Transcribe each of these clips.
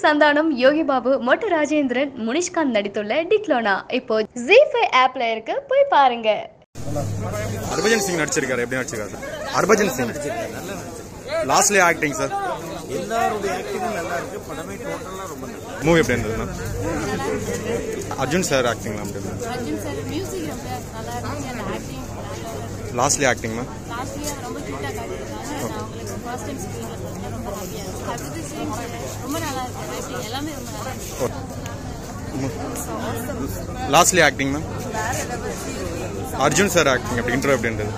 சந்தானம் யோகி பாபு மொட்டு ராஜேந்திரன் முனிஷ்காந்த் நடித்துள்ள டிக்லோனா இப்போ ஜி ஃபைவ் ஆப்ல இருக்கு போய் பாருங்க ஹர்பஜன் சிங் நடிச்சிருக்காரு எப்படி நடிச்சிருக்காரு sir Harbhajan Singh lastly acting sir எல்லாருடைய ஆக்டிங்கும் நல்லா இருக்கு படமே டோட்டலாக ரொம்ப நல்லா மூவி எப்படி இருந்தது ma'am Arjun sir acting ma'am எப்படி இருந்தது அர்ஜுன் சார் மியூசிக் ரொம்ப நல்லா இருந்துச்சு அந்த acting lastly acting ma'am lastly ரொம்ப கியூட்டாக காட்டியிருக்காங்க நான் உங்களுக்கு ஃபர்ஸ்ட் டைம் ஸ்க்ரீனில் பார்த்தேன் ரொம்ப ஹாப்பியாக இருந்துச்சு ஹர்ஷித் சிங் ரொம்ப நல்லா இருக்கு ஆக்டிங் எல்லாமே ரொம்ப நல்லா இருக்கு lastly acting ma'am Arjun sir acting எப்படி இன்ட்ரோ எப்படி இருந்தது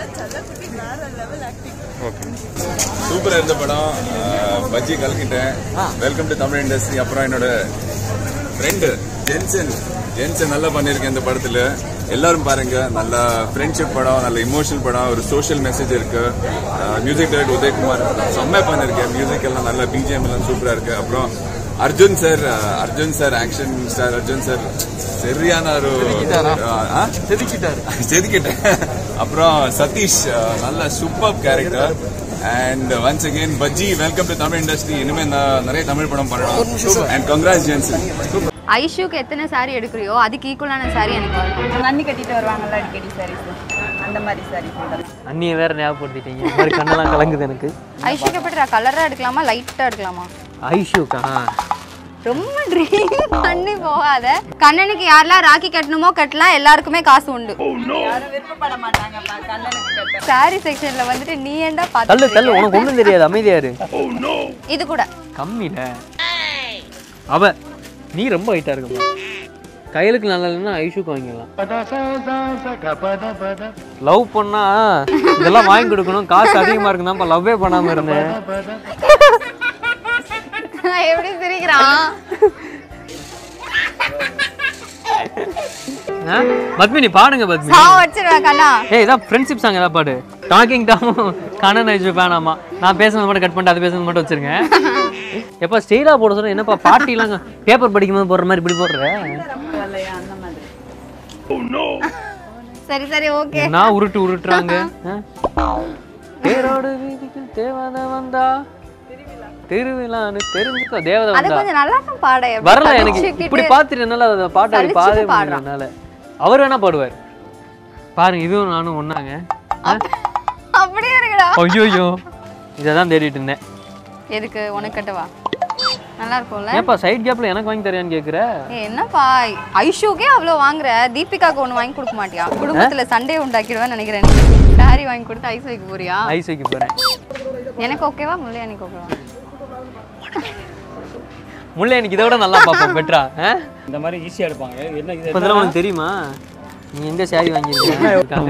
ஓகே சூப்பரா இருந்த படம் அஹ், பஜ்ஜி கலக்கிட்டேன் வெல்கம் டு தமிழ் இண்டஸ்ட்ரி அப்புறம் என்னோட ஃப்ரெண்டு ஜென்சன் ஜென்சன் நல்லா பண்ணியிருக்கேன் இந்த படத்துல எல்லாரும் பாருங்க நல்ல ஃப்ரெண்ட்ஷிப் படம் நல்ல இமோஷனல் படம் ஒரு சோஷியல் மெசேஜ் இருக்கு மியூசிக் டைரக்டர் உதயகுமார் செம்மையா பண்ணிருக்கேன் மியூசிக் எல்லாம் நல்ல பிஜிஎம் எல்லாம் சூப்பரா இருக்கு அப்புறம் Arjun sir Arjun sir action star Arjun sir சரியான ஒரு ஆ? செதுக்கிட்டாரு செதுக்கிட்டேன் அப்புறம் சதீஷ் அஹ், நல்ல super character and once again Bhajji welcome to Tamil industry இனிமே நான் நிறைய தமிழ் படம் பண்ணணும் அண்ட் கங்க்ராஸ் ஜென்சன் ஐஷுக்கு எத்தனை saree எடுக்கிறியோ அதுக்கு ஈக்குவலான saree எனக்கு வரணும் அண்ணி கட்டிட்டு வருவாங்கல்ல அடிக்கடி சாரீஸ் அந்த மாதிரி சாரீஸ் அண்ணியை வேற ஞாபகப்படுத்திட்டீங்க இந்த மாதிரி கண்ணெல்லாம் கலங்குது எனக்கு ஐஷுக்கு எப்படி கலராக எடுக்கலாமா லைட்டாக எடுக்கலாமா ஐஷுக்கா ரொம்ப ட்ரீம் பண்ணி போகாத கண்ணனுக்கு யாரெல்லாம் ராக்கி கட்டணுமோ கட்டலாம் எல்லாருக்குமே காசு உண்டு யாரும் விருப்பப்பட மாட்டாங்கப்பா கண்ணனுக்கு கட்ட சாரி செக்ஷன்ல வந்துட்டு நீ ஏன்டா தள்ளு தள்ளு பார்த்து உனக்கு ஒன்றும் தெரியாது அமைதியாரு இது கூட கம்மில அவ நீ ரொம்ப ஹைட்டா இருக்குமா கையலுக்கு நல்லா இல்லைன்னா ஐஷுக்கு வாங்கிக்கலாம் லவ் பண்ணா இதெல்லாம் வாங்கி கொடுக்கணும் காசு அதிகமா இருக்குதான்ப்பா லவ்வே பண்ணாம இருந்தேன் எப்படி சிரிக்கிறான் ஆ? பத்மினி பாடுங்க பத்மினி சா வச்சிருவேன் கண்ணா ஏய் இதான் ஃப்ரெண்ட்ஷிப் சாங் ஏதாவது பாடு டாக்கிங் டாமும் கண்ணன் ஐஷு வேணாமா நான் பேசுனது மட்டும் கட் பண்ணிட்டு அது பேசுனது மட்டும் வச்சிருங்க எப்பா ஸ்டெயிலா போட சொல்ற என்னப்பா பாட்டிலாம் பேப்பர் படிக்கும்போது போடுற மாதிரி இப்படி போடுற இல்லையா அந்த மாதிரி சரி சரி ஓகே நான் உருட்டு உருட்டுறாங்க ஆ? தேரோடு வீதிக்கு தேவதை வந்தா திருவிழான்னு தெரிஞ்சுக்கோ தேவதை அது வந்தா கொஞ்சம் நல்லா தான் பாட வரல எனக்கு இப்படி பார்த்துட்டு என்னால அதை பாட்டாடி சலிச்சுட்டு பாடவே முடியல பாடுறான். என்னால அவர் வேணா பாடுவார் பாருங்க இதுவும் நானும் ஒண்ணாங்க அப்படியே இருக்குடா ஐயோ இதை தான் தேடிட்டு இருந்தேன் எதுக்கு உனக்கு கட்டவா நல்லா இருக்கும்ல ஏப்பா சைட் கேப்ல எனக்கு வாங்கி தரியான்னு கேக்குற ஏய், என்னப்பா ஐஷுக்கே அவ்வளோ வாங்குற தீபிகாக்கு ஒன்று வாங்கி கொடுக்க மாட்டியா குடும்பத்துல சண்டே உண்டாக்கிடுவேன்னு நினைக்கிறேன் சாரி வாங்கி கொடுத்து ஐஸ் வைக்க போறியா ஐஸ் வைக்க போறேன் எனக்கு ஓகேவா முல்லை எனக்கு ஓகேவா முல்லை எனக்கு இதை விட நல்லா பார்ப்போம் பெட்ரா இந்த மாதிரி ஈஸியாக எடுப்பாங்க என்ன இது இப்போ இதெல்லாம் உனக்கு தெரியுமா நீ எங்க சாரி வாங்கியிருக்காங்க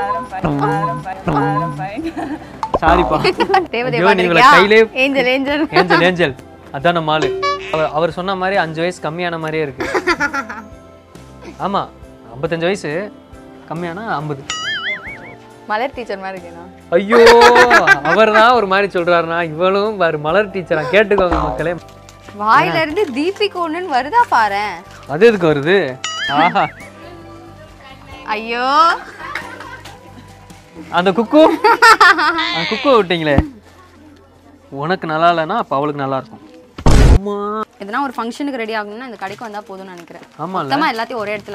சாரிப்பா தேவதை ஐயோ, நீ இவளை பாத்திருக்கியா? கையிலே ஏஞ்சல் ஏஞ்சல் ஏஞ்சல் ஏஞ்சல் அதான் நம்ம ஆளு அவர் அவர் சொன்ன மாதிரி அஞ்சு வயசு கம்மியான மாதிரியே இருக்கு ஆமா ஐம்பத்தஞ்சு வயசு கம்மியானா ஐம்பது மலர் டீச்சர் மாதிரி இருக்கேனா ஐயோ அவர் தான் ஒரு மாதிரி சொல்றாருனா இவளும் பாரு மலர் டீச்சரா கேட்டுக்கோங்க மக்களே வாயில இருந்து தீபிகா ஒண்ணுன்னு வருதா பாரேன் அது எதுக்கு வருது ஆஹா ஐயோ அந்த குக்கு அந்த குக்குவை விட்டீங்களே உனக்கு நல்லா இல்லைன்னா அப்போ அவளுக்கு நல்லா இருக்கும் ஆமா எதனா ஒரு ஃபங்க்ஷனுக்கு ரெடி ஆகணும்னா இந்த கடைக்கு வந்தா போதும்னு நினைக்கிறேன் ஆமால மொத்தமா எல்லாத்தையும் ஒரே இடத்துல